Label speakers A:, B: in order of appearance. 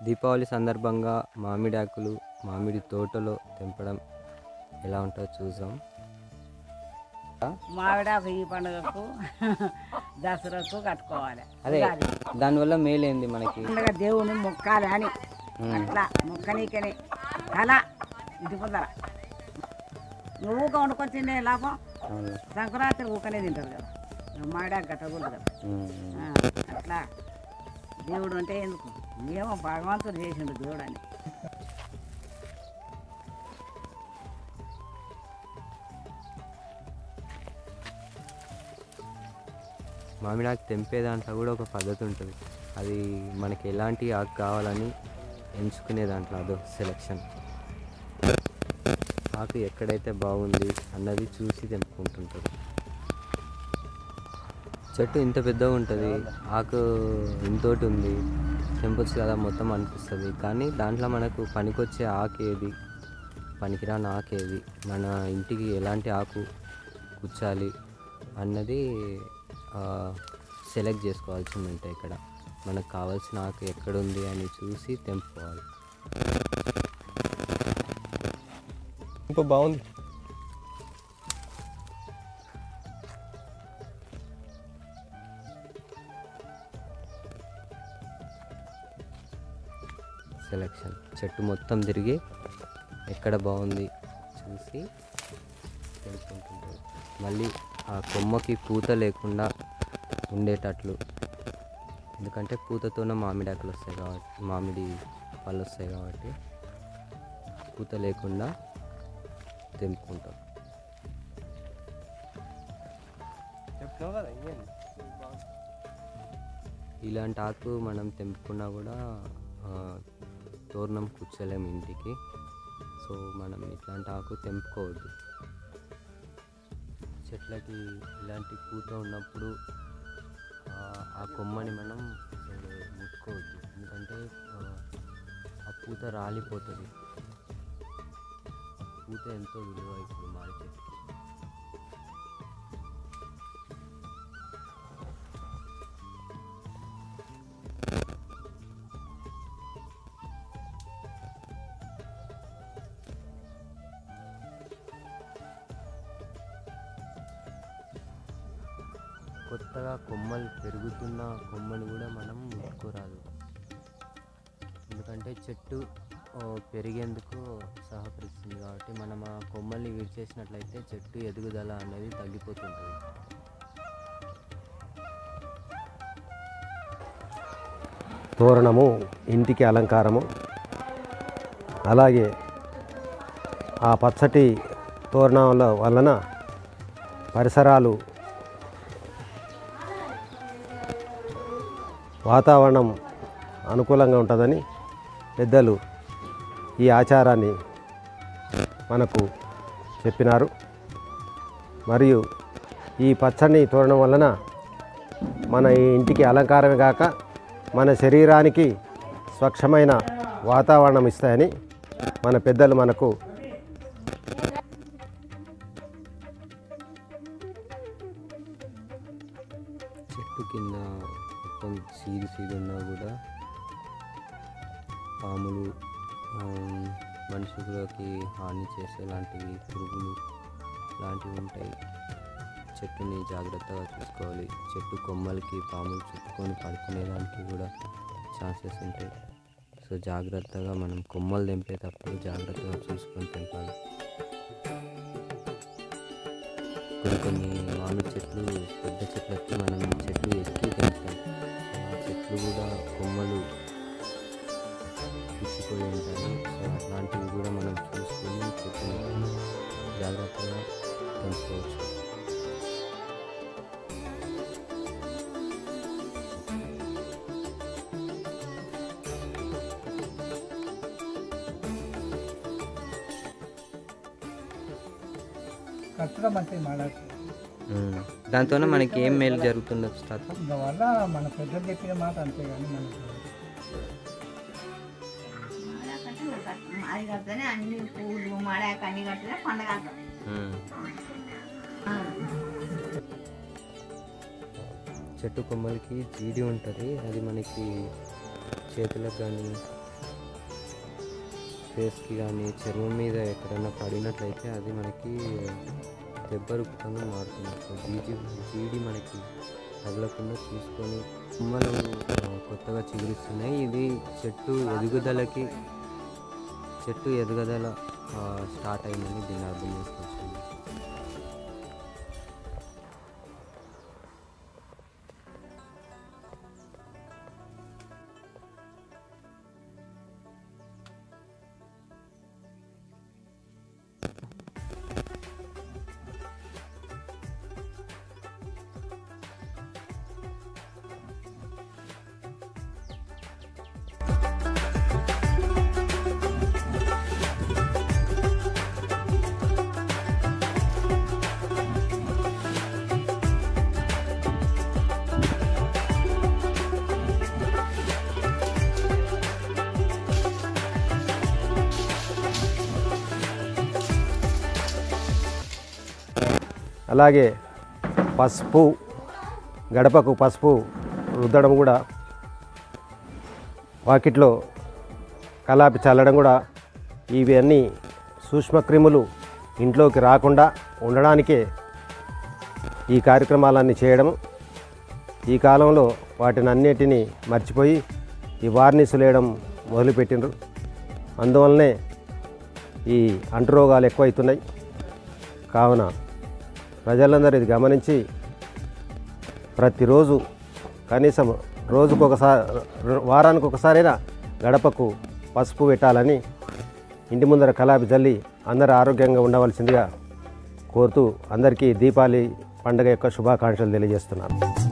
A: దీపావళి సందర్భంగా మామిడి ఆకులు మామిడి తోటలో తెంపడం ఎలా ఉంటుందో చూద్దాం
B: మామిడాకు ఈ పండుగకు దసరాకు కట్టుకోవాలి
A: అదే
B: ఉగాది.
A: దానివల్ల మేలేంది మనకి
B: పండుగ దేవుని మొక్కాలి అని అట్లా మొక్కనీకని అలా ఇంటి ముందర నువ్వు వండుకొని తినే లాభం
A: అవును.
B: సంక్రాంతి ఊకనే తింటారు కదా మామిడాకు కట్టకూడదు కదా
A: ఉమ్.
B: ఆ, అట్లా దేవుడు అంటే ఎందుకు ఏమో భగవంతుడు చేసిండు దేవుడు అని
A: మామిడి ఆకు తెంపే దాంట్లో కూడా ఒక పద్ధతి ఉంటుంది అది మనకి ఎలాంటి ఆకు కావాలని ఎంచుకునే దాంట్లో అదో సెలెక్షన్ ఆకు ఎక్కడైతే బాగుంది అన్నది చూసి తెంపుకుంటుంటారు చెట్టు ఇంత పెద్దగా ఉంటుంది ఆకు ఇంతోటి ఉంది తెంపొచ్చు కదా మొత్తం అనిపిస్తుంది కానీ దాంట్లో మనకు పనికొచ్చే ఆకు ఏది పనికిరాని ఆకు ఏది మన ఇంటికి ఎలాంటి ఆకు కూర్చాలి అన్నది సెలెక్ట్ చేసుకోవాల్సింది ఉంటాయి ఇక్కడ మనకు కావాల్సిన ఆకు ఎక్కడుంది అని చూసి తెంపుకోవాలి
C: ఇంకో బాగుంది
A: సెలెక్షన్ చెట్టు మొత్తం తిరిగి ఎక్కడ బాగుంది చూసి తెంపుకుంటుంటారు మళ్ళీ ఆ కొమ్మకి పూత లేకుండా ఉండేటట్లు ఎందుకంటే పూతతోనే మామిడి ఆకులు వస్తాయి కాబట్టి మామిడి పళ్ళు వస్తాయి కాబట్టి పూత లేకుండా తెంపుకుంటాం
C: చెప్తావు కదా ఇంకేంది
A: ఇలాంటి ఆకు మనం తెంపుకున్నా కూడా ఆ, తోరణం కూర్చోలేము ఇంటికి సో మనం ఇట్లాంటి ఆకు తెంపుకోవద్దు చెట్లకి ఇలాంటి పూత ఉన్నప్పుడు ఆ, ఆ కొమ్మని మనం అసలు ముట్టుకోవద్దు ఎందుకంటే ఆ, ఆ పూత రాలిపోతుంది ఆ పూత ఎంతో విలువ ఇప్పుడు మాడి చెట్టుకి కొత్తగా కొమ్మలు పెరుగుతున్న కొమ్మను కూడా మనం ముట్టుకోరాదు ఎందుకంటే చెట్టు ఆ, పెరిగేందుకు సహకరిస్తుంది కాబట్టి మనం ఆ కొమ్మల్ని విడిచేసినట్లయితే చెట్టు ఎదుగుదల అనేది తగ్గిపోతుంటుంది
D: తోరణము ఇంటికి అలంకారము అలాగే ఆ పచ్చటి తోరణాల వలన పరిసరాలు వాతావరణం అనుకూలంగా ఉంటుందని పెద్దలు ఈ ఆచారాన్ని మనకు చెప్పినారు మరియు ఈ పచ్చని తోరణం వలన మన ఈ ఇంటికి అలంకారమే కాక మన శరీరానికి స్వచ్ఛమైన వాతావరణం ఇస్తాయని మన పెద్దలు మనకు
A: చెట్టు కింద మొత్తం సీది సీది ఉన్నా కూడా పాములు ఆ, మనుషులకి హాని చేసేలాంటివి పురుగులు లాంటివి ఉంటాయి చెట్టుని జాగ్రత్తగా చూసుకోవాలి చెట్టు కొమ్మలకి పాములు చుట్టుకొని పడుకునేదానికి కూడా ఛాన్సెస్ ఉంటాయి సో జాగ్రత్తగా మనం కొమ్మలు తెంపేటప్పుడు జాగ్రత్తగా చూసుకొని తెంపాలి కొన్ని కొన్ని మామిడి చెట్లు పెద్ద చెట్లకి మనం చెట్లు ఎక్కి తెంపుతాం ఆ చెట్లు కూడా కొమ్మలు పిచ్చిపోయి ఉంటాయి సో అట్లాంటివి కూడా మనం చూసుకొని చెట్లను జాగ్రత్తగా తెంపుకోవచ్చు
E: కట్టడం మంచిది మాడకు
A: దాంతోనే మనకి ఏం మేలు జరుగుతుండొచ్చు తాత
E: అందువల్ల మన పెద్దలు చెప్పిన మాట అంతే కానీ మనకు
F: అది కడితేనే అన్ని పూలు మాడాక అన్ని కట్టితే పండగ అంటారు.
A: చెట్టు కొమ్మలకి జీడి ఉంటుంది అది మనకి చేతులకు కానీ ఫేస్కి కానీ చర్మం మీద ఎక్కడైనా పడినట్లయితే అది మనకి దెబ్బ రూపంగా మారుతుంది సో జీజి జీడి మనకి తగలకుండా చూసుకొని కొమ్మలు ఆ, కొత్తగా చిగురిస్తున్నాయి ఇది చెట్టు ఎదుగుదలకి చెట్టు ఎదుగుదల ఆ, స్టార్ట్ అయిందని దీన్ని అర్థం చేసుకోవచ్చు
D: అలాగే పసుపు గడపకు పసుపు రుద్దడం కూడా వాకిట్లో కలాపి చల్లడం కూడా ఇవన్నీ సూక్ష్మక్రిములు ఇంట్లోకి రాకుండా ఉండడానికే ఈ కార్యక్రమాలన్నీ చేయడం ఈ కాలంలో వాటిని అన్నిటినీ మర్చిపోయి ఈ వార్నిసులు వేయడం మొదలుపెట్టిండ్రు అందువల్లనే ఈ అంటురోగాలు ఎక్కువవుతున్నాయి కావున ప్రజలందరూ ఇది గమనించి ప్రతిరోజు కనీసం రోజుకు ఒకసారి వారానికి ఒకసారైనా గడపకు పసుపు పెట్టాలని ఇంటి ముందర కలాపి జల్లి అందరూ ఆరోగ్యంగా ఉండవలసిందిగా కోరుతూ అందరికీ దీపావళి పండుగ యొక్క శుభాకాంక్షలు తెలియజేస్తున్నాను